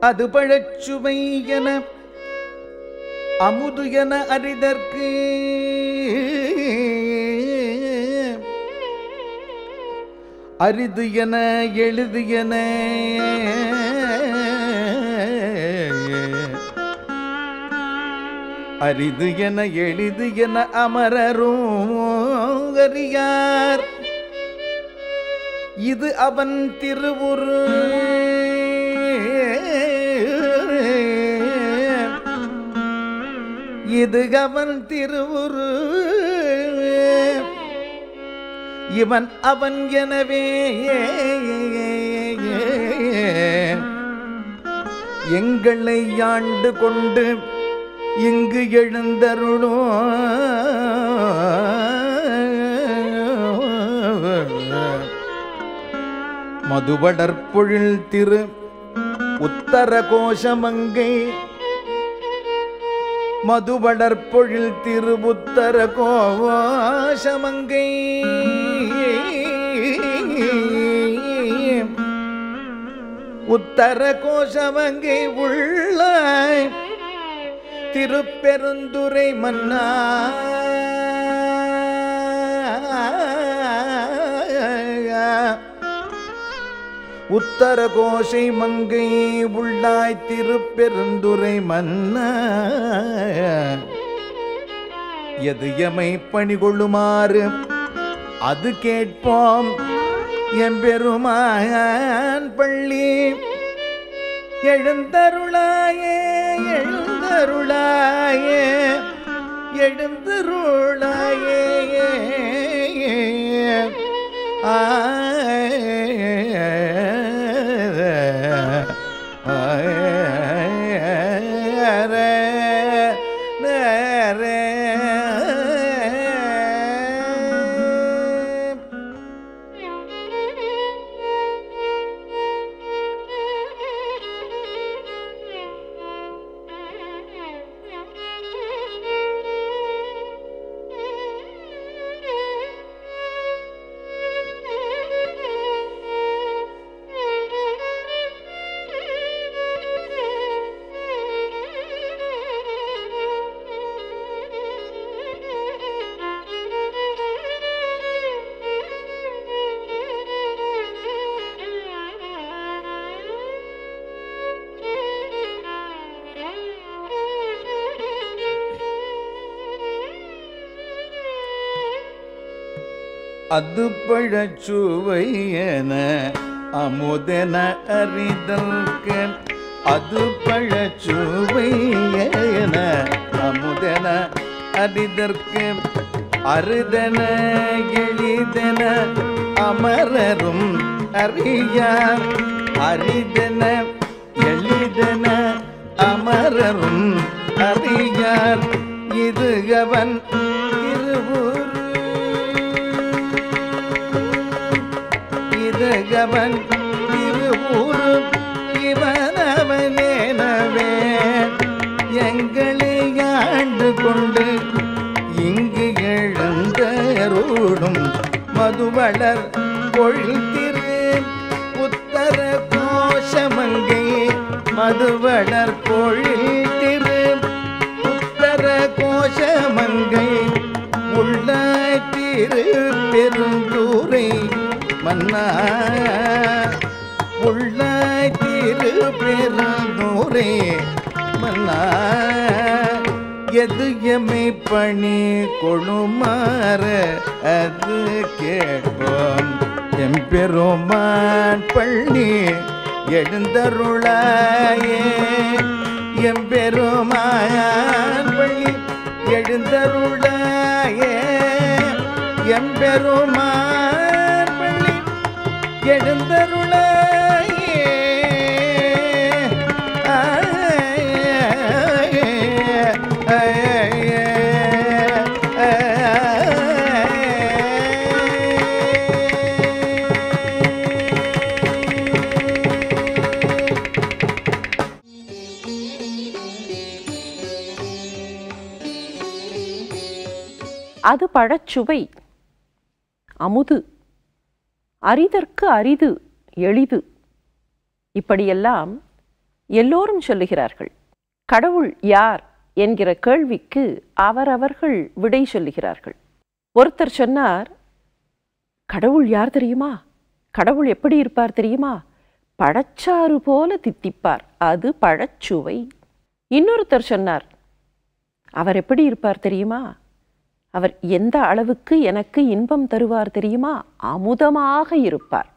அது பழச்சுவை என அமுது என அறிதற்கு அரிது என எழுது என அரிது என எளிது என அமரரும் அறியார் இது அவன் திருவுரு இது அவன் திருவுரு இவன் அவன் எனவே எங்களை ஆண்டு கொண்டு இங்கு எழுந்தருளும் மதுவடற்பொழில் திரு உத்தர கோஷமங்கை மதுவடற்பொழில் திரு உத்தர கோஷமங்கை உத்தர கோஷமங்கை உள்ள திருப்பெருந்துரை மன்னா உத்தர கோஷை மங்கை உள்ளாய் திருப்பெருந்துரை மன்ன எது எமை பணிகொள்ளுமாறு அது கேட்போம் எம்பெருமான் பள்ளி எழுந்தருளாயே எழுந்தருளாயே எழுந்தருளாயே அது பழச்சுவையன அமுதன அறிதல்க அது பழச்சுவையன அமுதன அறிதற்கு அருதன எளிதன அமரரும் அறியார் அரிதன எளிதன அமரரும் அறியார் இது அவன் திருவுரு இதகவன் திருவுரு இவனவனேனவே எங்களை ஆண்டு கொண்டு இங்கு எழுந்தருடும் மதுவளர் பொழில் திரு உத்தர கோஷமங்கை மதுவளர் பொழில் திரு உத்தர கோஷமங்கை உள்ள திரு பெருந்தூரை மன்னா உள்ள திரு பெருந்தூரை மன்னா எது எமை பணி கொழுமாற அது கேட்போம் எம்பெருமான் பள்ளி எழுந்தருளாயே எம்பெருமான் பள்ளி எழுந்தருளாயே எம்பெருமான் பள்ளி எழுந்தருளாயே அது பழச்சுவை அமுது அரிதற்கு அரிது எளிது இப்படியெல்லாம் எல்லோரும் சொல்லுகிறார்கள் கடவுள் யார் என்கிற கேள்விக்கு அவரவர்கள் விடை சொல்லுகிறார்கள் ஒருத்தர் சொன்னார் கடவுள் யார் தெரியுமா கடவுள் எப்படி இருப்பார் தெரியுமா பழச்சாறு போல தித்திப்பார் அது பழச்சுவை இன்னொருத்தர் சொன்னார் அவர் எப்படி இருப்பார் தெரியுமா அவர் எந்த அளவுக்கு எனக்கு இன்பம் தருவார் தெரியுமா அமுதமாக இருப்பார்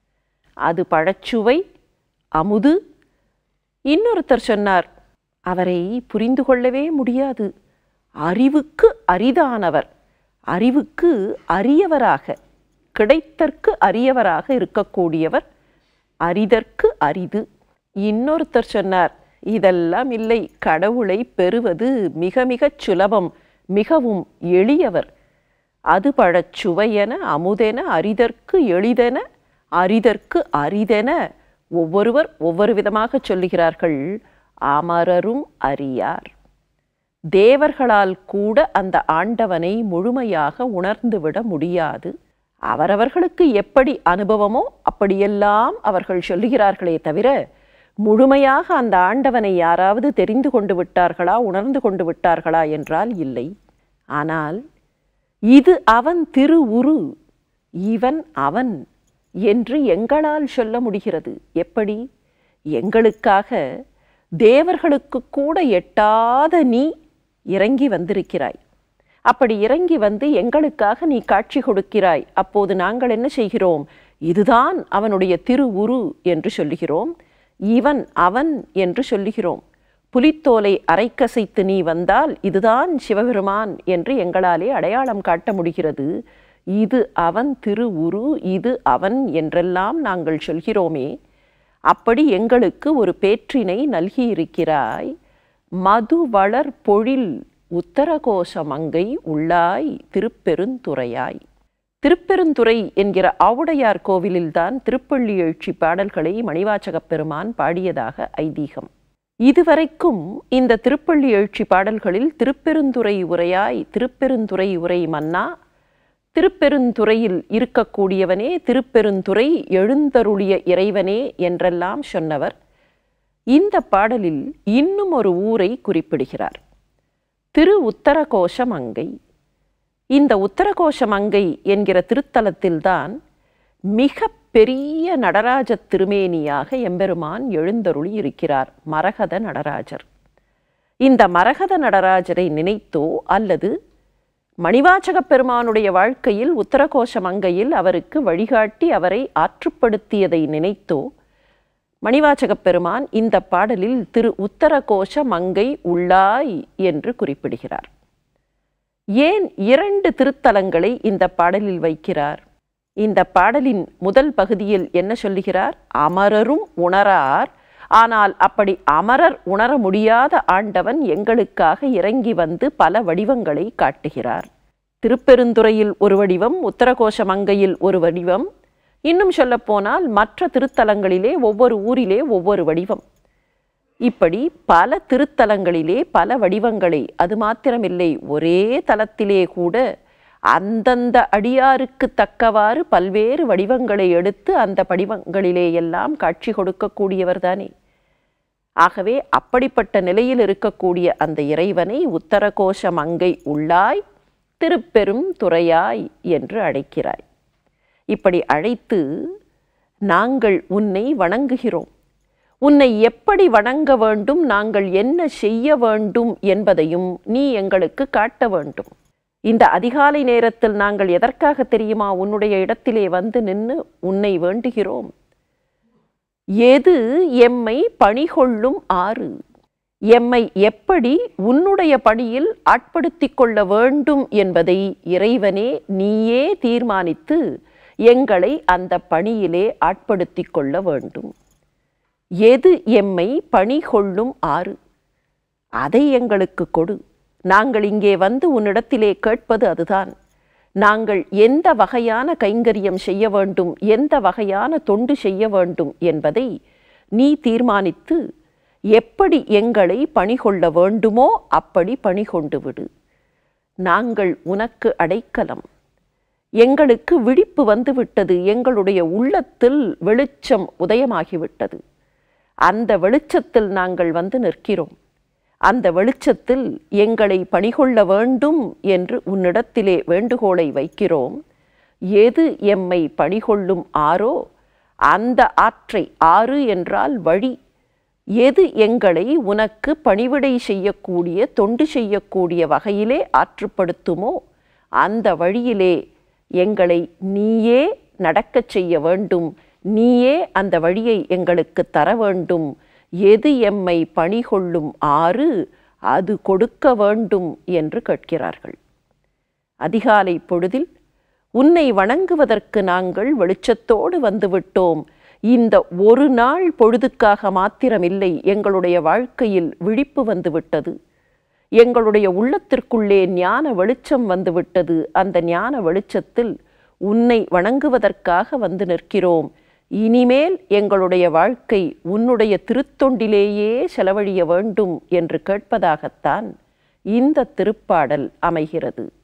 அது பழச்சுவை அமுது இன்னொருத்தர் சொன்னார் அவரை புரிந்து கொள்ளவே முடியாது அறிவுக்கு அரிதானவர் அறிவுக்கு அரியவராக கிடைத்தற்கு அரியவராக இருக்கக்கூடியவர் அரிதற்கு அரிது இன்னொருத்தர் சொன்னார் இதெல்லாம் இல்லை கடவுளை பெறுவது மிக மிகச் சுலபம் மிகவும் எளியவர் அது பழச்சுவையென அமுதென அரிதற்கு எளிதென அரிதற்கு அரிதென ஒவ்வொருவர் ஒவ்வொரு விதமாக சொல்லுகிறார்கள் அமரரும் அறியார் தேவர்களால் கூட அந்த ஆண்டவனை முழுமையாக உணர்ந்துவிட முடியாது அவரவர்களுக்கு எப்படி அனுபவமோ அப்படியெல்லாம் அவர்கள் சொல்லுகிறார்களே தவிர முழுமையாக அந்த ஆண்டவனை யாராவது தெரிந்து கொண்டு விட்டார்களா உணர்ந்து கொண்டு விட்டார்களா என்றால் இல்லை ஆனால் இது அவன் திருவுரு இவன் அவன் என்று எங்களால் சொல்ல முடிகிறது எப்படி எங்களுக்காக தேவர்களுக்கு கூட எட்டாத நீ இறங்கி வந்திருக்கிறாய் அப்படி இறங்கி வந்து எங்களுக்காக நீ காட்சி கொடுக்கிறாய் அப்போது நாங்கள் என்ன செய்கிறோம் இதுதான் அவனுடைய திருவுரு என்று சொல்லுகிறோம் இவன் அவன் என்று சொல்லுகிறோம் புலித்தோலை அரைக்கசைத்து நீ வந்தால் இதுதான் சிவபெருமான் என்று எங்களாலே அடையாளம் காட்ட முடிகிறது இது அவன் திருவுரு இது அவன் என்றெல்லாம் நாங்கள் சொல்கிறோமே அப்படி எங்களுக்கு ஒரு பேற்றினை நல்கியிருக்கிறாய் மது வளர் பொழில் உத்தரகோஷ மங்கை உள்ளாய் திருப்பெருந்துறையாய் திருப்பெருந்துறை என்கிற ஆவுடையார் கோவிலில்தான் திருப்பள்ளி எழுச்சி பாடல்களை மணிவாச்சகப் பெருமான் பாடியதாக ஐதீகம் இதுவரைக்கும் இந்த திருப்பள்ளி எழுச்சி பாடல்களில் திருப்பெருந்துறை உரையாய் திருப்பெருந்துறை உரை மன்னா திருப்பெருந்துறையில் இருக்கக்கூடியவனே திருப்பெருந்துறை எழுந்தருளிய இறைவனே என்றெல்லாம் சொன்னவர் இந்த பாடலில் இன்னும் ஒரு ஊரை குறிப்பிடுகிறார் திரு உத்தரகோஷ மங்கை இந்த உத்தரகோஷ மங்கை என்கிற திருத்தலத்தில்தான் மிக பெரிய நடராஜ திருமேனியாக எம்பெருமான் எழுந்தருளி இருக்கிறார் மரகத நடராஜர் இந்த மரகத நடராஜரை நினைத்தோ அல்லது மணிவாச்சகப் பெருமானுடைய வாழ்க்கையில் உத்தரகோஷ மங்கையில் அவருக்கு வழிகாட்டி அவரை ஆற்றுப்படுத்தியதை நினைத்தோ மணிவாச்சகப் பெருமான் இந்த பாடலில் திரு உத்தரகோஷ மங்கை உள்ளாய் என்று குறிப்பிடுகிறார் ஏன் இரண்டு திருத்தலங்களை இந்த பாடலில் வைக்கிறார் இந்த பாடலின் முதல் பகுதியில் என்ன சொல்லுகிறார் அமரரும் உணரார் ஆனால் அப்படி அமரர் உணர முடியாத ஆண்டவன் எங்களுக்காக இறங்கி வந்து பல வடிவங்களை காட்டுகிறார் திருப்பெருந்துறையில் ஒரு வடிவம் உத்தரகோஷ மங்கையில் ஒரு வடிவம் இன்னும் சொல்லப்போனால் மற்ற திருத்தலங்களிலே ஒவ்வொரு ஊரிலே ஒவ்வொரு வடிவம் இப்படி பல திருத்தலங்களிலே பல வடிவங்களை அது மாத்திரமில்லை ஒரே தலத்திலே கூட அந்தந்த அடியாருக்கு தக்கவாறு பல்வேறு வடிவங்களை எடுத்து அந்த படிவங்களிலே எல்லாம் காட்சி கொடுக்கக்கூடியவர் தானே ஆகவே அப்படிப்பட்ட நிலையில் இருக்கக்கூடிய அந்த இறைவனை உத்தரகோஷ மங்கை உள்ளாய் திருப்பெரும் துறையாய் என்று அழைக்கிறாய் இப்படி அழைத்து நாங்கள் உன்னை வணங்குகிறோம் உன்னை எப்படி வணங்க வேண்டும் நாங்கள் என்ன செய்ய வேண்டும் என்பதையும் நீ எங்களுக்கு காட்ட வேண்டும் இந்த அதிகாலை நேரத்தில் நாங்கள் எதற்காக தெரியுமா உன்னுடைய இடத்திலே வந்து நின்று உன்னை வேண்டுகிறோம் எது எம்மை பணிகொள்ளும் ஆறு எம்மை எப்படி உன்னுடைய பணியில் ஆட்படுத்திக் கொள்ள வேண்டும் என்பதை இறைவனே நீயே தீர்மானித்து எங்களை அந்த பணியிலே ஆட்படுத்திக் கொள்ள வேண்டும் எது எம்மை பணி கொள்ளும் ஆறு அதை எங்களுக்கு கொடு நாங்கள் இங்கே வந்து உன்னிடத்திலே கேட்பது அதுதான் நாங்கள் எந்த வகையான கைங்கரியம் செய்ய வேண்டும் எந்த வகையான தொண்டு செய்ய வேண்டும் என்பதை நீ தீர்மானித்து எப்படி எங்களை பணி கொள்ள வேண்டுமோ அப்படி பணி கொண்டு விடு நாங்கள் உனக்கு அடைக்கலம் எங்களுக்கு விழிப்பு வந்துவிட்டது எங்களுடைய உள்ளத்தில் வெளிச்சம் உதயமாகிவிட்டது அந்த வெளிச்சத்தில் நாங்கள் வந்து நிற்கிறோம் அந்த வெளிச்சத்தில் எங்களை பணிகொள்ள வேண்டும் என்று உன்னிடத்திலே வேண்டுகோளை வைக்கிறோம் எது எம்மை பணிகொள்ளும் ஆறோ அந்த ஆற்றை ஆறு என்றால் வழி எது எங்களை உனக்கு பணிவிடை செய்யக்கூடிய தொண்டு செய்யக்கூடிய வகையிலே ஆற்றுப்படுத்துமோ அந்த வழியிலே எங்களை நீயே நடக்கச் செய்ய வேண்டும் நீயே அந்த வழியை எங்களுக்கு தர வேண்டும் எது எம்மை பணிகொள்ளும் ஆறு அது கொடுக்க வேண்டும் என்று கேட்கிறார்கள் அதிகாலை பொழுதில் உன்னை வணங்குவதற்கு நாங்கள் வெளிச்சத்தோடு வந்துவிட்டோம் இந்த ஒரு நாள் பொழுதுக்காக மாத்திரமில்லை எங்களுடைய வாழ்க்கையில் விழிப்பு வந்துவிட்டது எங்களுடைய உள்ளத்திற்குள்ளே ஞான வெளிச்சம் வந்துவிட்டது அந்த ஞான வெளிச்சத்தில் உன்னை வணங்குவதற்காக வந்து நிற்கிறோம் இனிமேல் எங்களுடைய வாழ்க்கை உன்னுடைய திருத்தொண்டிலேயே செலவழிய வேண்டும் என்று கேட்பதாகத்தான் இந்த திருப்பாடல் அமைகிறது